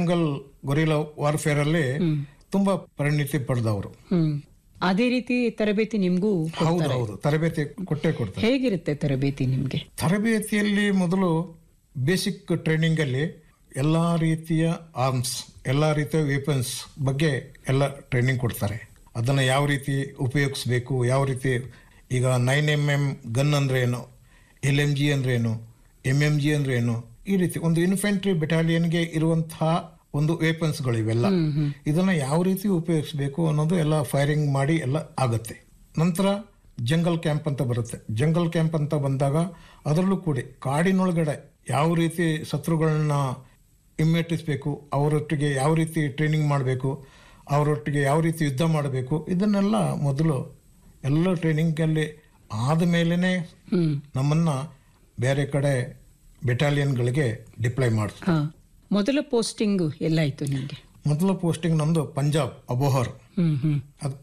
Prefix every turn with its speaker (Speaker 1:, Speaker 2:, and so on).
Speaker 1: jungle gorilla warfare ಅಲ್ಲಿ ತುಂಬಾ ಪರಿಣಿತಿ ಪಡೆದವರು
Speaker 2: ಹ್ಮ್ ಅದೇ ರೀತಿ ತರಬೇತಿ ನಿಮ್ಗೂ
Speaker 1: ಹೌದು ಹೌದು ತರಬೇತಿ ಕೊಟ್ಟೇ ಕೊಡ್ತಾರೆ
Speaker 2: ಹೇಗಿರುತ್ತೆ ತರಬೇತಿ ನಿಮ್ಗೆ
Speaker 1: ತರಬೇತಿಯಲ್ಲಿ ಮೊದಲು ಬೇಸಿಕ್ ಟ್ರೈನಿಂಗ್ ಅಲ್ಲಿ ಎಲ್ಲಾ ರೀತಿಯ ಆರ್ಮ್ಸ್ ಎಲ್ಲಾ ರೀತಿಯ ವೆಪನ್ಸ್ ಬಗ್ಗೆ ಎಲ್ಲ ಟ್ರೈನಿಂಗ್ ಕೊಡ್ತಾರೆ ಅದನ್ನ ಯಾವ ರೀತಿ ಉಪಯೋಗಿಸ್ಬೇಕು ಯಾವ ರೀತಿ ಈಗ ನೈನ್ ಎಮ್ ಎಮ್ ಗನ್ ಅಂದ್ರೆ ಏನು ಎಲ್ ಎಂ ಜಿ ಅಂದ್ರೆ ಏನು ಎಂ ಎಂ ಜಿ ಅಂದ್ರೆ ಏನು ಈ ರೀತಿ ಒಂದು ಇನ್ಫೆಂಟ್ರಿ ಬೆಟಾಲಿಯನ್ಗೆ ಇರುವಂತಹ ಒಂದು ವೆಪನ್ಸ್ಗಳು ಇವೆಲ್ಲ ಇದನ್ನ ಯಾವ ರೀತಿ ಉಪಯೋಗಿಸ್ಬೇಕು ಅನ್ನೋದು ಎಲ್ಲ ಫೈರಿಂಗ್ ಮಾಡಿ ಎಲ್ಲ ಆಗುತ್ತೆ ನಂತರ ಜಂಗಲ್ ಕ್ಯಾಂಪ್ ಅಂತ ಬರುತ್ತೆ ಜಂಗಲ್ ಕ್ಯಾಂಪ್ ಅಂತ ಬಂದಾಗ ಅದರಲ್ಲೂ ಕೂಡ ಕಾಡಿನೊಳಗಡೆ ಯಾವ ರೀತಿ ಶತ್ರುಗಳನ್ನ ಹಿಮ್ಮೆಟ್ಟಿಸ್ಬೇಕು ಅವರೊಟ್ಟಿಗೆ ಯಾವ ರೀತಿ ಟ್ರೈನಿಂಗ್ ಮಾಡಬೇಕು ಅವರೊಟ್ಟಿಗೆ ಯಾವ ರೀತಿ ಯುದ್ಧ ಮಾಡಬೇಕು ಇದನ್ನೆಲ್ಲ ಮೊದಲು ಎಲ್ಲ ಟ್ರೈನಿಂಗಲ್ಲಿ ಆದ ಮೇಲೇ
Speaker 2: ಹ್ಮ್
Speaker 1: ನಮ್ಮನ್ನ ಬೇರೆ ಕಡೆ ಬೆಟಾಲಿಯನ್ಗಳಿಗೆ ಡಿಪ್ಲೈ ಮಾಡಿದ್ರು
Speaker 2: ಹಾ ಮೊದಲ ಪೋಸ್ಟಿಂಗ್ ಎಲ್ಲಾಯ್ತು ನಿಮ್ಗೆ
Speaker 1: ಮೊದಲ ಪೋಸ್ಟಿಂಗ್ ನಮ್ದು ಪಂಜಾಬ್ ಅಬೋಹರ್
Speaker 2: ಹ್ಮ್ ಹ್ಮ್
Speaker 1: ಅದು